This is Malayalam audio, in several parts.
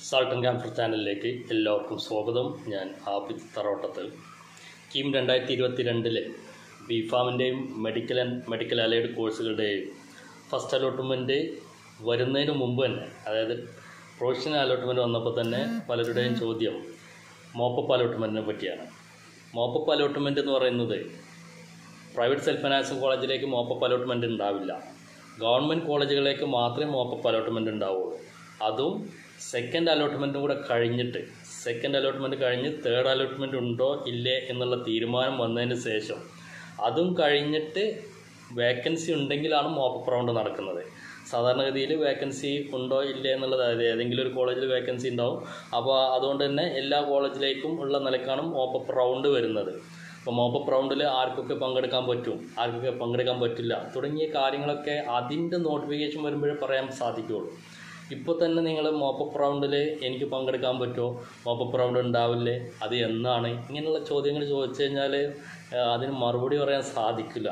സാൾട്ടൻ ക്യാമ്പർ ചാനലിലേക്ക് എല്ലാവർക്കും സ്വാഗതം ഞാൻ ആബിദ് തറോട്ടത്ത് കീം രണ്ടായിരത്തി ഇരുപത്തി രണ്ടിലെ ബി ഫാമിൻ്റെയും മെഡിക്കൽ ആൻഡ് മെഡിക്കൽ അലൈഡ് കോഴ്സുകളുടെയും ഫസ്റ്റ് അലോട്ട്മെൻറ്റ് വരുന്നതിന് മുമ്പ് തന്നെ അതായത് പ്രൊഫഷണൽ അലോട്ട്മെൻറ്റ് വന്നപ്പോൾ തന്നെ പലരുടെയും ചോദ്യം മോപ്പപ്പ് അലോട്ട്മെൻറ്റിനെ പറ്റിയാണ് മോപ്പപ്പ് അലോട്ട്മെൻറ്റ് എന്ന് പറയുന്നത് പ്രൈവറ്റ് സെൽഫ് ഫിനാൻസിങ് കോളേജിലേക്ക് മോപ്പപ്പ് അലോട്ട്മെൻറ്റ് ഉണ്ടാവില്ല ഗവൺമെൻറ് കോളേജുകളിലേക്ക് മാത്രമേ മോപ്പപ്പ് അലോട്ട്മെൻറ്റ് ഉണ്ടാവുള്ളൂ അതും സെക്കൻഡ് അലോട്ട്മെൻറ്റും കൂടെ കഴിഞ്ഞിട്ട് സെക്കൻഡ് അലോട്ട്മെൻറ്റ് കഴിഞ്ഞ് തേർഡ് അലോട്ട്മെൻറ്റ് ഉണ്ടോ ഇല്ലേ എന്നുള്ള തീരുമാനം വന്നതിന് ശേഷം അതും കഴിഞ്ഞിട്ട് വേക്കൻസി ഉണ്ടെങ്കിലാണ് മോപ്പപ്പ് റൗണ്ട് നടക്കുന്നത് സാധാരണഗതിയിൽ വേക്കൻസി ഉണ്ടോ ഇല്ലേ എന്നുള്ളത് അതായത് ഏതെങ്കിലും ഒരു കോളേജിൽ വേക്കൻസി ഉണ്ടാവും അപ്പോൾ അതുകൊണ്ട് തന്നെ എല്ലാ കോളേജിലേക്കും ഉള്ള നിലക്കാണ് മോപ്പപ്പ് റൗണ്ട് വരുന്നത് അപ്പോൾ മോപ്പപ്പ് റൗണ്ടിൽ ആർക്കൊക്കെ പങ്കെടുക്കാൻ പറ്റും ആർക്കൊക്കെ പങ്കെടുക്കാൻ പറ്റില്ല തുടങ്ങിയ കാര്യങ്ങളൊക്കെ അതിൻ്റെ നോട്ടിഫിക്കേഷൻ വരുമ്പോഴേ പറയാൻ സാധിക്കുകയുള്ളൂ ഇപ്പോൾ തന്നെ നിങ്ങൾ മോപ്പപ്പ് റൗണ്ടിൽ എനിക്ക് പങ്കെടുക്കാൻ പറ്റുമോ മോപ്പപ്പ് റൗണ്ട് ഉണ്ടാവില്ലേ അത് എന്നാണ് ഇങ്ങനെയുള്ള ചോദ്യങ്ങൾ ചോദിച്ചു കഴിഞ്ഞാൽ അതിന് മറുപടി പറയാൻ സാധിക്കില്ല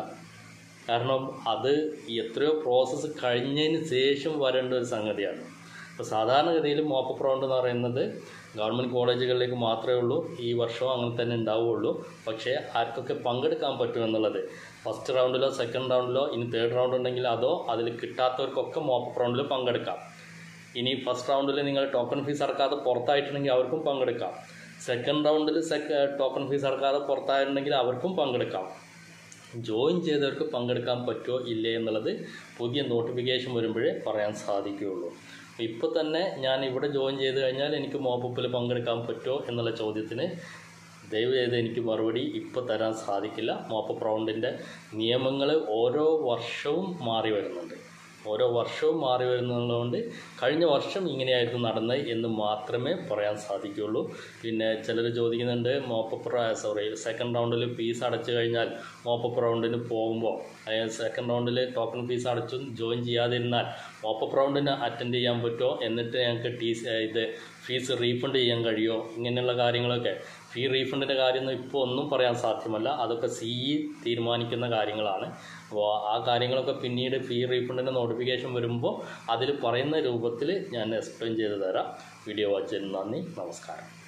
കാരണം അത് എത്രയോ പ്രോസസ്സ് കഴിഞ്ഞതിന് ശേഷം വരേണ്ട ഒരു സംഗതിയാണ് അപ്പോൾ സാധാരണഗതിയിൽ മോപ്പപ്പ് റൗണ്ട് എന്ന് പറയുന്നത് ഗവൺമെൻറ് കോളേജുകളിലേക്ക് മാത്രമേ ഉള്ളൂ ഈ വർഷവും അങ്ങനെ തന്നെ ഉണ്ടാവുകയുള്ളൂ പക്ഷേ ആർക്കൊക്കെ പങ്കെടുക്കാൻ പറ്റും എന്നുള്ളത് ഫസ്റ്റ് റൗണ്ടിലോ സെക്കൻഡ് റൗണ്ടിലോ ഇനി തേർഡ് റൗണ്ട് ഉണ്ടെങ്കിൽ അതോ അതിൽ കിട്ടാത്തവർക്കൊക്കെ മോപ്പപ്പ് റൗണ്ടിൽ പങ്കെടുക്കാം ഇനി ഫസ്റ്റ് റൗണ്ടിൽ നിങ്ങൾ ടോക്കൺ ഫീസ് അടക്കാതെ പുറത്തായിട്ടുണ്ടെങ്കിൽ അവർക്കും പങ്കെടുക്കാം സെക്കൻഡ് റൗണ്ടിൽ സെക്ക ടോക്കൺ ഫീസ് അടക്കാതെ പുറത്തായിട്ടുണ്ടെങ്കിൽ അവർക്കും പങ്കെടുക്കാം ജോയിൻ ചെയ്തവർക്ക് പങ്കെടുക്കാൻ പറ്റുമോ ഇല്ലേ എന്നുള്ളത് പുതിയ നോട്ടിഫിക്കേഷൻ വരുമ്പോഴേ പറയാൻ സാധിക്കുകയുള്ളൂ ഇപ്പോൾ തന്നെ ഞാൻ ഇവിടെ ജോയിൻ ചെയ്ത് കഴിഞ്ഞാൽ എനിക്ക് മോപ്പപ്പിൽ പങ്കെടുക്കാൻ പറ്റുമോ എന്നുള്ള ചോദ്യത്തിന് ദയവ് ചെയ്ത് എനിക്ക് മറുപടി ഇപ്പോൾ തരാൻ സാധിക്കില്ല മോപ്പപ്പ് റൗണ്ടിൻ്റെ നിയമങ്ങൾ ഓരോ വർഷവും മാറി വരുന്നുണ്ട് ഓരോ വർഷവും മാറി വരുന്നതുകൊണ്ട് കഴിഞ്ഞ വർഷം ഇങ്ങനെയായിരുന്നു നടന്നത് എന്ന് മാത്രമേ പറയാൻ സാധിക്കുകയുള്ളൂ പിന്നെ ചിലർ ചോദിക്കുന്നുണ്ട് മോപ്പപ്പ് സോറി സെക്കൻഡ് റൗണ്ടിൽ ഫീസ് അടച്ചു കഴിഞ്ഞാൽ മോപ്പപ്പ് റൗണ്ടിന് പോകുമ്പോൾ അതായത് സെക്കൻഡ് റൗണ്ടിൽ ടോക്കൺ ഫീസ് അടച്ചു ജോയിൻ ചെയ്യാതിരുന്നാൽ മോപ്പപ്പ് റൗണ്ടിന് അറ്റൻഡ് ചെയ്യാൻ പറ്റുമോ എന്നിട്ട് ഞങ്ങൾക്ക് ടീ ഇത് ഫീസ് റീഫണ്ട് ചെയ്യാൻ കഴിയുമോ ഇങ്ങനെയുള്ള കാര്യങ്ങളൊക്കെ ഫീ റീഫണ്ടിൻ്റെ കാര്യമൊന്നും ഇപ്പോൾ ഒന്നും പറയാൻ സാധ്യമല്ല അതൊക്കെ സി ഇ തീരുമാനിക്കുന്ന കാര്യങ്ങളാണ് അപ്പോൾ ആ കാര്യങ്ങളൊക്കെ പിന്നീട് ഫീ റീഫണ്ടിൻ്റെ നോട്ടിഫിക്കേഷൻ വരുമ്പോൾ അതിൽ പറയുന്ന രൂപത്തിൽ ഞാൻ എക്സ്പ്ലെയിൻ ചെയ്തു തരാം വീഡിയോ വാച്ചിന് നന്ദി നമസ്കാരം